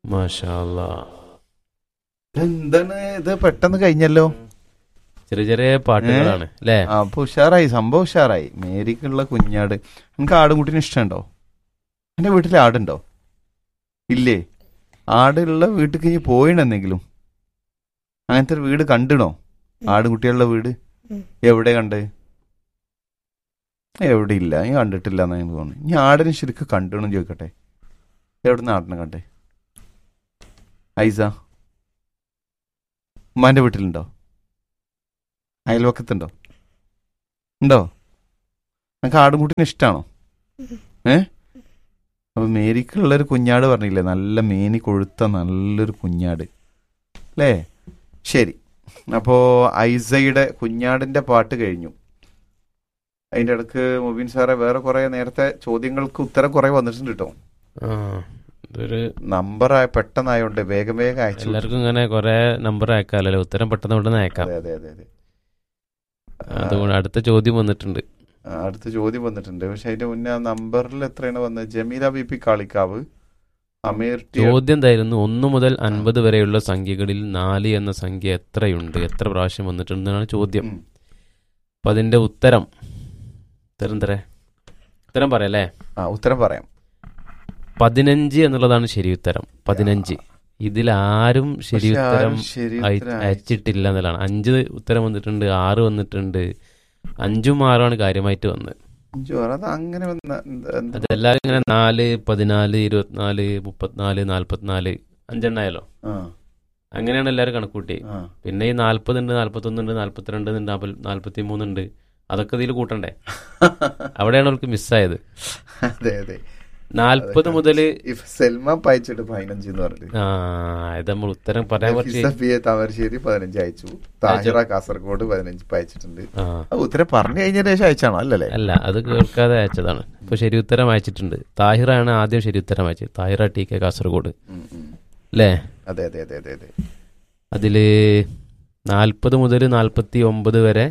മാഷാ അല്ലാ. എന്താണ് ഇത് പെട്ടെന്ന് കഴിഞ്ഞല്ലോ ചെറിയ ചെറിയ പാട്ടുകളാണ് അല്ലേ ആ അപ്പൊ ഉഷാറായി സംഭവം ഉഷാറായി മേരിക്കുള്ള കുഞ്ഞാട് നമുക്ക് ആടുംകുട്ടിന് ഇഷ്ടമുണ്ടോ എന്റെ വീട്ടിൽ ആടുണ്ടോ ഇല്ലേ ആടുള്ള വീട്ടിൽ കഴിഞ്ഞ് പോയിണെന്നെങ്കിലും അങ്ങനത്തെ ഒരു വീട് കണ്ടിണോ ആടുകുട്ടികളുടെ വീട് ഉം. എവിടെ കണ്ട് എവിടെ ഇല്ല ഞാൻ കണ്ടിട്ടില്ല എന്ന് എനിക്ക് തോന്നുന്നു ഞാൻ ആടിനെ ശരിക്കും കണ്ടിണം ചോദിക്കട്ടെ എവിടെ നിന്ന് ആടിനെ കണ്ടേ ഐസ ഉമ്മാന്റെ വീട്ടിലുണ്ടോ അയൽവക്കത്തുണ്ടോ ഉണ്ടോ നമുക്ക് ആടുംകുട്ടിനെ ഇഷ്ടമാണോ ഏ അപ്പൊ മേരിക്കുള്ളൊരു കുഞ്ഞാട് പറഞ്ഞില്ലേ നല്ല മേനി കൊഴുത്ത നല്ലൊരു കുഞ്ഞാട് അല്ലേ ശരി അപ്പോ ഐസയുടെ കുഞ്ഞാടിന്റെ പാട്ട് കഴിഞ്ഞു അതിന്റെ ഇടക്ക് മുബീൻ സാറെ വേറെ കുറെ നേരത്തെ ചോദ്യങ്ങൾക്ക് ഉത്തരം കുറെ വന്നിട്ടുണ്ട് കേട്ടോ ആ ഇതൊരു നമ്പർ പെട്ടെന്നായോണ്ട് വേഗം വേഗം അയച്ചു എല്ലാവർക്കും ഇങ്ങനെ കുറെ നമ്പർ അയക്കാമല്ലോ ഉത്തരം പെട്ടെന്ന് പെട്ടെന്ന് അയക്കാം അതെ അതെ അതെ അതെ അതുകൊണ്ട് അടുത്ത ചോദ്യം വന്നിട്ടുണ്ട് ആ, അടുത്ത ചോദ്യം വന്നിട്ടുണ്ട് പക്ഷെ അതിന്റെ മുന്നേ ആ നമ്പറിൽ എത്രയാണ് വന്നത് Jameela B P Kalikavu Ameer T ചോദ്യം എന്തായിരുന്നു ഒന്ന് മുതൽ അൻപത് വരെയുള്ള സംഖ്യകളിൽ നാല് എന്ന സംഖ്യ എത്രയുണ്ട് എത്ര പ്രാവശ്യം വന്നിട്ടുണ്ടെന്നാണ് ചോദ്യം ഉം. അപ്പൊ അതിന്റെ ഉത്തരം ഉത്തരം തരേ ഉത്തരം പറയല്ലേ ആ ഉത്തരം പറയാം പതിനഞ്ച് എന്നുള്ളതാണ് ശരി ഉത്തരം പതിനഞ്ച് ഇതിൽ ആരും ശരി പക്ഷെ ഉത്തരം ആരും ശരി അയ- ഉത്തരം അയച്ചിട്ടില്ല എന്നുള്ളതാണ് അഞ്ച് ഉത്തരം വന്നിട്ടുണ്ട് ആറ് വന്നിട്ടുണ്ട് അഞ്ചും ആറുമാണ് കാര്യമായിട്ട് വന്നത് അഞ്ചു ആറ്. അത് അങ്ങനെ വന്ന എന്ത്- എന്ത് അതെല്ലാവരും ഇങ്ങനെ നാല് പതിനാല് ഇരുപത്തിനാല് മുപ്പത്തിനാല് നാല്പത്തിനാല് അഞ്ചെണ്ണായാലോ ആ, അങ്ങനെയാണ് എല്ലാവരും കണക്കൂട്ടി ആ. പിന്നെ ഈ നാല്പതുണ്ട് നാല്പത്തൊന്നുണ്ട് നാല്പത്തിരണ്ട് ഉണ്ട് നാല്പത്തി മൂന്നുണ്ട് അതൊക്കെ ഇതിൽ കൂട്ടണ്ടേ അവിടെയാണ് അവർക്ക് മിസ്സായത് അതെ അതെ നാല്പത് മുതൽ ഇഫ് സൽമാൻ പയച്ചിട്ട് പതിനഞ്ച് എന്ന് പറഞ്ഞിട്ട് ആ ഇത് നമ്മൾ ഉത്തരം പറയാൻ കുറച്ച് ഫിസഫിയെ താമരശ്ശേരി പതിനഞ്ച് അയച്ചു താഹിറ കാസർഗോഡ് പതിനഞ്ച് പയച്ചിട്ടുണ്ട് ആ ആ, ഉത്തരം പറഞ്ഞു കഴിഞ്ഞതിന് ശേഷം അയച്ചാണോ അല്ലല്ലേ അല്ല അത് കേൾക്കാതെ അയച്ചതാണ് ഇപ്പൊ ശരി ഉത്തരം അയച്ചിട്ടുണ്ട് താഹിറാണ് ആദ്യം ശരി ഉത്തരം അയച്ചത് താഹിറ ടി കെ കാസർഗോഡ് ഉം, ഉം. അല്ലേ അതെ അതെ അതെ അതെ അതെ അതില് നാൽപ്പത് മുതൽ നാൽപ്പത്തി ഒമ്പത് വരെ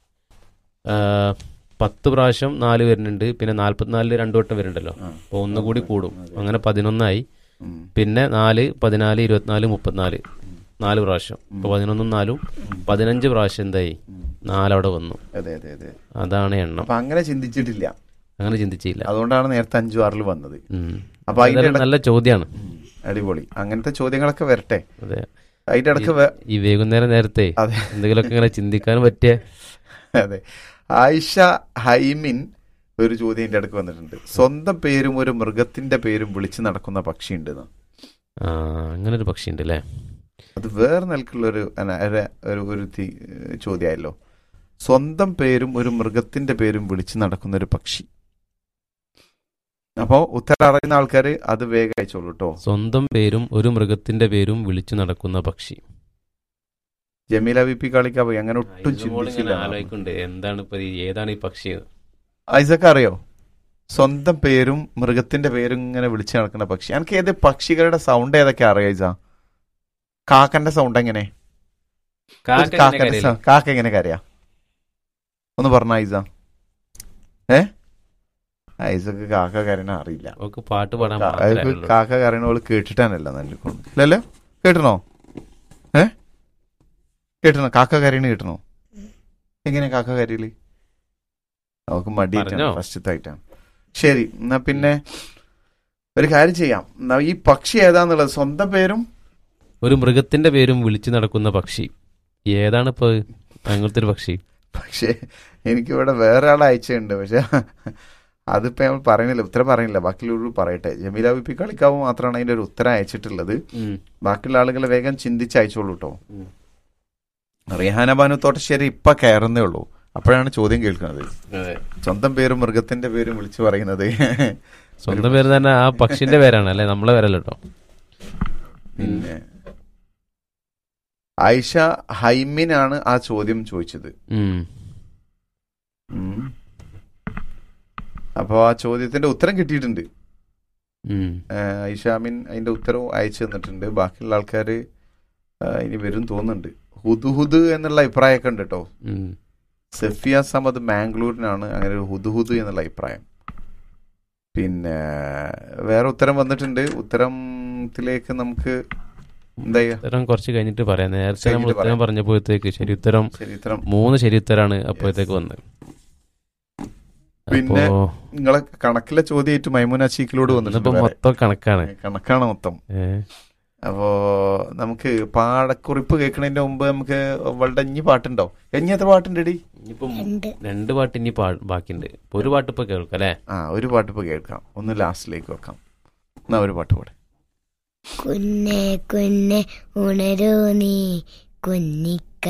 ആ, പത്ത് പ്രാവശ്യം നാല് വരുന്നുണ്ട് പിന്നെ നാൽപ്പത്തിനാലില് രണ്ടു വട്ടം വരുന്നുണ്ടല്ലോ ആ. അപ്പോൾ ഒന്നുകൂടി കൂടും അങ്ങനെ പതിനൊന്നായി ഉം. പിന്നെ നാല് പതിനാല് ഇരുപത്തിനാല് മുപ്പത്തിനാല് നാല് പ്രാവശ്യം ഇപ്പൊ പതിനൊന്നും നാലും പതിനഞ്ച് പ്രാവശ്യം എന്തായി നാലവിടെ വന്നു അതെ അതെ അതെ അതാണ് എണ്ണം അപ്പൊ അങ്ങനെ ചിന്തിച്ചിട്ടില്ല അങ്ങനെ ചിന്തിച്ചില്ല അതുകൊണ്ടാണ് നേരത്തെ അഞ്ചു ആറിൽ വന്നത് ഉം. അപ്പൊ അതിന്റെ അതൊരു ഇടക്ക് നല്ല ചോദ്യമാണ് ഉം, അടിപൊളി അങ്ങനത്തെ ചോദ്യങ്ങളൊക്കെ വരട്ടെ അതെ അതിന്റെ ഇടക്ക് വേ- ഈ വൈകുന്നേരം നേരത്തെ അതെ എന്തെങ്കിലുമൊക്കെ ഇങ്ങനെ ചിന്തിക്കാൻ പറ്റിയ അതെ ആയിഷ ഹൈമിൻ ഒരു ചോദ്യം ഇതിന്റെ ഇടക്ക് വന്നിട്ടുണ്ട് സ്വന്തം പേരും ഒരു മൃഗത്തിന്റെ പേരും വിളിച്ചു നടക്കുന്ന പക്ഷി ഉണ്ടെന്ന് ആ, അങ്ങനെ ഒരു പക്ഷി ഉണ്ട് അല്ലേ അത് വേറെ നിലക്കുള്ള ഒരു അന- ഒരു- ഒരു ഒരു തി- ചോദ്യമായല്ലോ സ്വന്തം പേരും ഒരു മൃഗത്തിന്റെ പേരും വിളിച്ചു നടക്കുന്ന ഒരു പക്ഷി അപ്പോ ഉത്തരം അറിയുന്ന ആൾക്കാര് അത് വേഗം അയച്ചോളൂ കേട്ടോ സ്വന്തം പേരും ഒരു മൃഗത്തിന്റെ പേരും വിളിച്ചു നടക്കുന്ന പക്ഷി ജമീല വി പി കാളിക്കാ പോയി അങ്ങനെ ഒട്ടും ഇതുപോലെ ഇങ്ങനെ ചിന്തിച്ചില്ല ആലോചിക്കുന്നുണ്ട് എന്താണ് ഇപ്പൊ ഈ ഏതാണ് ഈ പക്ഷി എന്ന്. ഐസക്ക് അറിയോ സ്വന്തം പേരും മൃഗത്തിന്റെ പേരും ഇങ്ങനെ വിളിച്ചു നടക്കുന്ന പക്ഷി എനിക്ക് ഏത് പക്ഷികളുടെ സൗണ്ട് ഏതൊക്കെ അറിയാം ഐസ കാക്കന്റെ സൗണ്ട് എങ്ങനെ കാക്ക ഒരു എങ്ങനെ കാക്കന്റെ കരയില്ല? സൗ- കാക്ക എങ്ങനെ കരയാ ഒന്ന് പറഞ്ഞ ഐസ ഏ ഐസക്ക് കാക്ക കരയണ അറിയില്ല അവൾക്ക് പാട്ട് പാടാൻ കാ- മാത്രമേ അയാൾക്ക് ഉള്ളൂ. കാക്ക കരയണോള് കേട്ടിട്ടാണല്ല നല്ല ഇല്ലല്ലോ കേട്ടണോ ഏ കേട്ടണോ കാക്ക കരയണ കേട്ടണോ എങ്ങനെ കാക്ക കരയില് നമുക്ക് മടിയിട്ടാണ് പറഞ്ഞോ? ഫസ്റ്റത്തായിട്ടാണ് ശരി എന്നാ പിന്നെ ഒരു കാര്യം ചെയ്യാം എന്നാ ഈ പക്ഷി ഏതാന്നുള്ളത് സ്വന്തം പേരും ഒരു മൃഗത്തിന്റെ പേരും വിളിച്ചു നടക്കുന്ന പക്ഷി ഏതാണ് ഇപ്പൊ അങ്ങനത്തെ ഒരു പക്ഷി പക്ഷേ എനിക്കിവിടെ വേറെ ആൾ അയച്ചിട്ടുണ്ട് പക്ഷെ അതിപ്പോ നമ്മൾ പറയുന്നില്ല ഉത്തരം പറയുന്നില്ല ബാക്കിയുള്ളവർ പറയട്ടെ ജമീല വിപ്പി കളിക്കാവ് മാത്രമാണ് അതിന്റെ ഒരു ഉത്തരം അയച്ചിട്ടുള്ളത് ബാക്കിയുള്ള ആളുകൾ വേഗം ചിന്തിച്ച് അയച്ചോളൂ കേട്ടോ ഉം. റിഹാന ബാനു തോട്ടശ്ശേരി ഇപ്പൊ കയറുന്നേ ഉള്ളൂ അപ്പോഴാണ് ചോദ്യം കേൾക്കുന്നത് അതെ സ്വന്തം പേരും മൃഗത്തിന്റെ പേരും വിളിച്ചു പറയുന്നത് സ്വന്തം പേര് തന്നെ ആ പക്ഷിന്റെ പേരാണ് അല്ലെ നമ്മളെ പേരല്ല കേട്ടോ പിന്നെ ആയിഷ ഹൈമിനാണ് ആ ചോദ്യം ചോദിച്ചത് ഉം. ഉം. അപ്പൊ ആ ചോദ്യത്തിന്റെ ഉത്തരം കിട്ടിയിട്ടുണ്ട് ഉം. ഏഹ് ഐഷാമിൻ അതിന്റെ ഉത്തരവും അയച്ചു തന്നിട്ടുണ്ട് ബാക്കിയുള്ള ആൾക്കാർ ഇനി വരും തോന്നുന്നുണ്ട് ഹുദുഹുദ് എന്നുള്ള അഭിപ്രായമൊക്കെ ഉണ്ട് കേട്ടോ ഉം. സഫിയ സമദ് മാംഗ്ലൂരിനാണ് അങ്ങനെ ഒരു ഹുദുഹുദ് എന്നുള്ള അഭിപ്രായം പിന്നെ വേറെ ഉത്തരം വന്നിട്ടുണ്ട് ഉത്തരം ഉത്തരത്തിലേക്ക് നമുക്ക് എന്താ ചെയ്യാ ഉത്തരം കുറച്ച് കഴിഞ്ഞിട്ട് പറയാം നേരത്തെ നമ്മൾ കഴിഞ്ഞിട്ട് ഉത്തരം പറഞ്ഞപ്പോഴത്തേക്ക് ശരി ഉത്തരം ശരി ഉത്തരം മൂന്ന് ശരി ഉത്തരാണ് അപ്പോഴത്തേക്ക് വന്നത് പിന്നെ അപ്പോ നിങ്ങളെ കണക്കിലെ ചോദ്യമായിട്ട് മൈമുന ചീക്കിലോട് ഇന്നിപ്പോ വന്നിട്ടുണ്ട് വേറെ. മൊത്തം കണക്കാണ് കണക്കാണ് മൊത്തം ഏ, അപ്പോ നമുക്ക് പാടക്കുറിപ്പ് കേൾക്കണതിന്റെ മുമ്പ് നമുക്ക് അവളുടെ ഇഞ്ഞി പാട്ടുണ്ടോ ഇനി എത്ര പാട്ടുണ്ട് ഡി ഇനിയിപ്പം രണ്ട് രണ്ട് പാട്ട് ഇനി പാ- ബാക്കിയുണ്ട് ഇപ്പൊ ഒരു പാട്ട് ഇപ്പൊ കേൾക്കാം അല്ലേ ആ ഒരു പാട്ട് ഇപ്പൊ കേൾക്കാം ഒന്ന് ലാസ്റ്റിലേക്ക് വെക്കാം എന്നാ ഒരു പാട്ട് പാടെ കുന്നെ കുന്നെ ഉണരൂ നീ കുഞ്ഞിക്ക